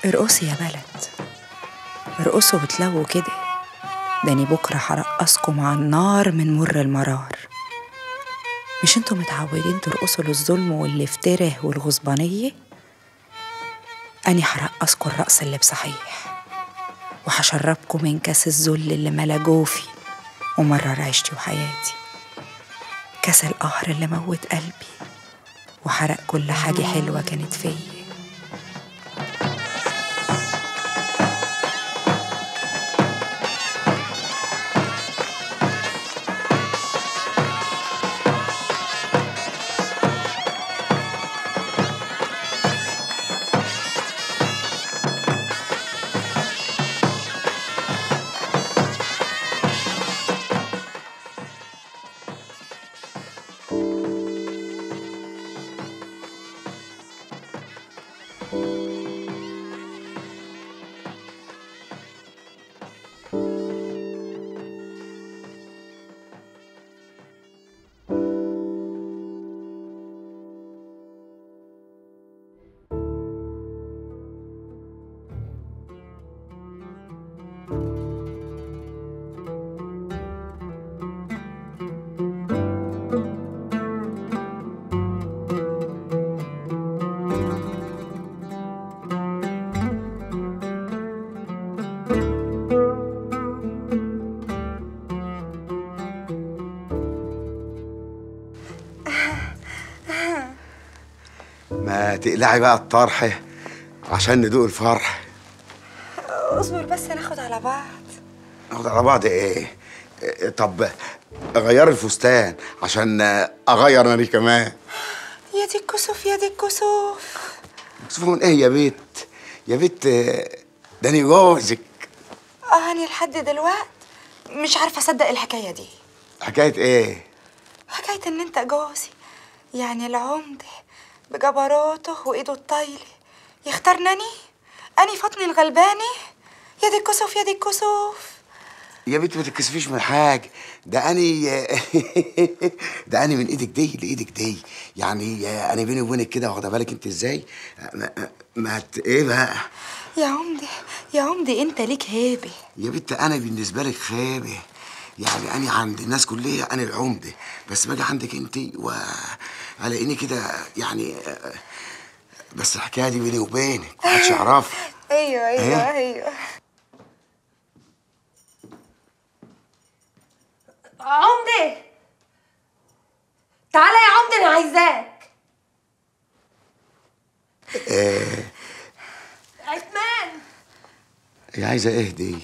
ارقصي يا بلد ارقصوا وتلووا كده داني بكرة هرقصكم على النار من مر المرار مش انتوا متعودين ترقصوا للظلم والافتراء والغصبانية أني هرقصكوا الرقص اللي بصحيح وهشربكم من كاس الذل اللي ملا جوفي ومرر عيشتي وحياتي كاس القهر اللي موت قلبي وحرق كل حاجة حلوة كانت فيا ما تقلعي بقى الطرح عشان ندوق الفرح اصبر بس ناخد على بعض ناخد على بعض ايه إيه، طب اغير الفستان عشان اغير انا كمان يا دي الكسوف يا دي الكسوف مكسوفه من ايه يا بيت يا بيت آه، داني جوزك اه أنا لحد دلوقت مش عارفة أصدق الحكاية دي حكايه ايه حكاية إن أنت جوزي يعني العمدة بجبروته وإيده الطايلة يختارني أني فطني الغلبانة يا دي الكسوف يا دي الكسوف يا بنت ما تتكسفيش من حاجه ده اني ده اني من ايدك دي لايدك دي يعني انا بيني وبينك كده واخده بالك انت ازاي ما, ما ت- ايه بقى يا عمدة يا عمدة أنت ليك هيبة يا بنت انا بالنسبه لك خابه يعني انا عند الناس كلها انا العمده بس باجي عندك انت والاقيني كده يعني بس الحكايه دي بيني وبينك محدش يعرفها أيوه إيه؟ أيوه أيوه عمدة تعالى يا عمدة أنا عايزاك آه عثمان هي عايزه ايه دي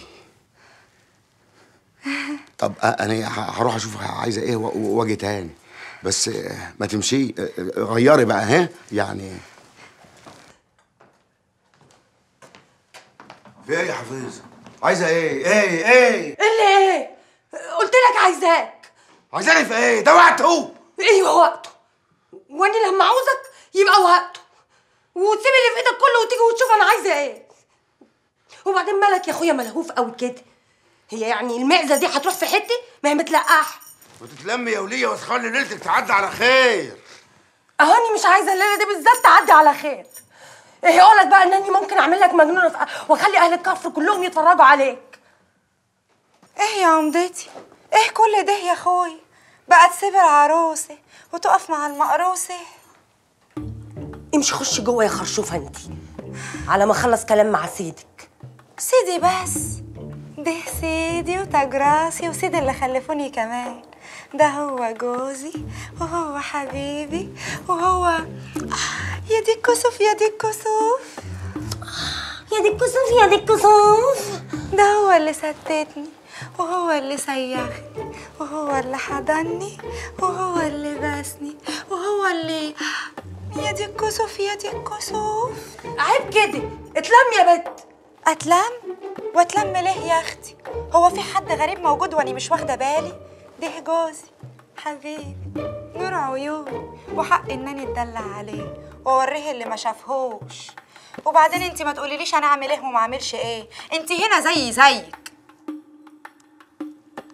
طب آه، انا ه- هروح اشوف عايزه ايه و- و- واجي تاني بس آه، ما تمشي آه، آه، غيري بقى ها يعني في ايه يا حفيظه عايزه ايه ايه ايه اللي ايه قلت لك عايزاك عايزاني في ايه ده وقته ايوه وقته وانا لما عاوزك يبقى وقته وتسيب اللي في ايدك كله وتيجي وتشوف انا عايزه ايه وبعدين مالك يا اخويا ملهوف قوي كده هي يعني المعزه دي هتروح في حته ما هي متلقاح وتتلمي يا وليه وتخلي ليلتك تعدي على خير اهاني مش عايزه الليله دي بالذات تعدي على خير ايه يقولك بقى انني ممكن اعمل لك مجنونه في- واخلي اهل الكفر كلهم يتفرجوا عليك إيه يا عمدتي إيه كل ده يا أخوي بقى تسيب العروسة وتقف مع المقروسة امشي خش جوه يا خرشوفه انت على ما اخلص كلام مع سيدك سيدي بس ده سيدي وتاج راسي وسيدي اللي خلفوني كمان ده هو جوزي وهو حبيبي وهو يا دي الكسوف يا دي الكسوف يا دي الكسوف يا دي الكسوف ده هو اللي ستتني وهو اللي سيخني وهو اللي حضني وهو اللي بسني وهو اللي يا دي الكسوف يا دي الكسوف عيب كده اتلم يا بت اتلم واتلم ليه يا اختي هو في حد غريب موجود واني مش واخده بالي ده جوزي حبيبي نور عيوني وحق انني اتدلع عليه واوريه اللي ما شافهوش وبعدين انت ما تقوليليش انا اعمل ايه وما اعملش ايه انت هنا زي زيك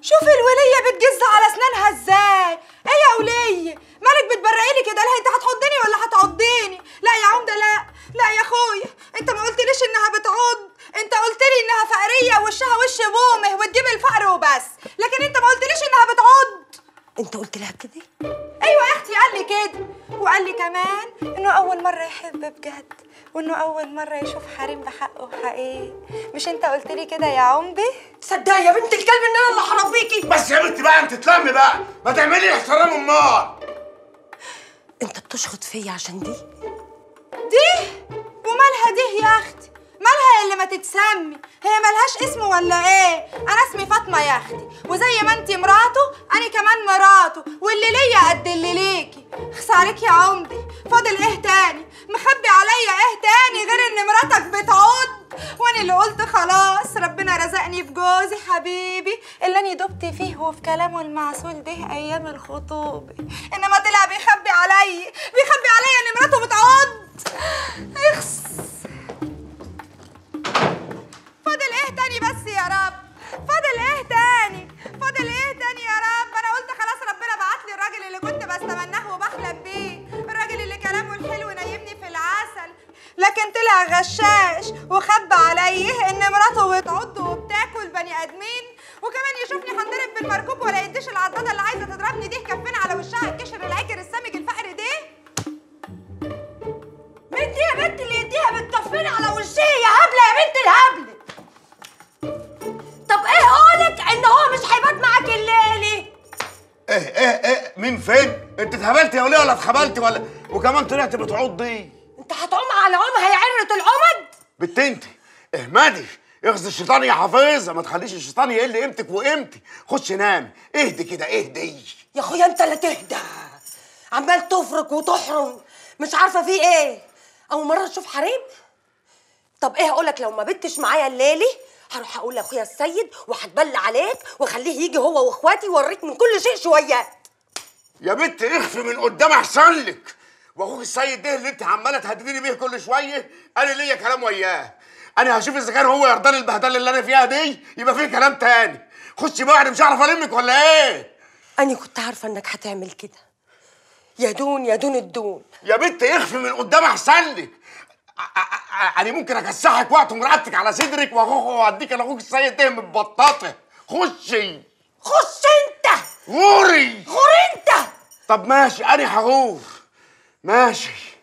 شوفي الولية بتجز على اسنانها ازاي ايه يا ولية مالك بتبرقي لي كده لا انت هتحضني ولا هتعضيني لا يا عمدة لا لا يا اخويا انت ما قلتليش انها بتعض انت قلت لي انها فقرية وشها وش بومه وتجيب الفقر وبس لكن انت ما قلتليش انها بتعض انت قلت لها كده ايوه يا اختي قال لي كده وقال لي كمان انه اول مره يحب بجد وانه اول مره يشوف حريم بحقه حقيقي مش انت قلت لي كده يا عمدي تصدقي يا بنت الكلب ان انا اللي هربيكي بس يا بنت بقى انت تلمي بقى ما تعملي احترام امال انت بتشخط فيا عشان دي دي ومالها دي يا اختي مالها اللي ما تتسمي هي ملهاش اسم ولا ايه انا اسمي فاطمه يا اختي وزي ما انتي مراته انا كمان مراته واللي ليا قد اللي ليكي اخس عليك يا عمدي فاضل ايه تاني مخبي عليا ايه تاني غير ان مراتك بتعض وانا اللي قلت خلاص ربنا رزقني في جوزي حبيبي اللي انا دبت فيه وفي كلامه المعسول ده ايام الخطوبه انما طلع بيخبي عليا بيخبي عليا ان مراته بتعض اخس فاضل ايه تاني بس يا رب فاضل ايه تاني فاضل ايه تاني يا رب انا قلت خلاص ربنا بعت لي الراجل اللي كنت بستمناه وبحلم بيه الراجل اللي كلامه الحلو نيمني في العسل لكن طلع غشاش وخبى عليه ان مراته بتعض وبتاكل بني ادمين وكمان يشوفني هنضرب بالمركوب ولا يديش العضاده اللي عايزه تضربني دي كفين على وشها الكشر العكر السمج الفقر ده مين دي يا بنت اللي يديها بالطفين على وشها يا هبله يا بنت الهبله طب ايه قولك ان هو مش هيبات معاك الليلي ايه ايه ايه مين فين انت اتهبلت يا وليه ولا اتخبلت ولا وكمان طلعت بتعضي انت هتعوم على عومها يا عرة العمد بنت انت اهمدي اخذ الشيطان يا حفيظه ما تخليش الشيطان يقل قيمتك وقيمتي خش نامي اهدي كده اهدي يا اخويا انت اللي تهدى عمال تفرك وتحرم مش عارفه في ايه اول مره تشوف حريم طب ايه اقولك لو ما بتش معايا الليلي هروح اقول لاخويا السيد وهتبلى عليك واخليه يجي هو واخواتي يوريك من كل شيء شويات يا بنت اخفي من قدام احسن لك واخوك السيد ده اللي انت عماله تهدديني بيه كل شويه انا ليا كلام وياه انا هشوف اذا كان هو يرضى لي البهدله اللي انا فيها دي يبقى في كلام تاني خشي بقى انا مش هعرف المك ولا ايه انا كنت عارفه انك هتعمل كده يا دون يا دون الدون يا بنت اخفي من قدام احسن لك ع- ع- ع- انا ممكن اكسحك وقت مرقبتك على صدرك واخوك واديك لاخوك السيد ده متبططه خشي خش انت غوري غور انت طب ماشي انا هغور ماشي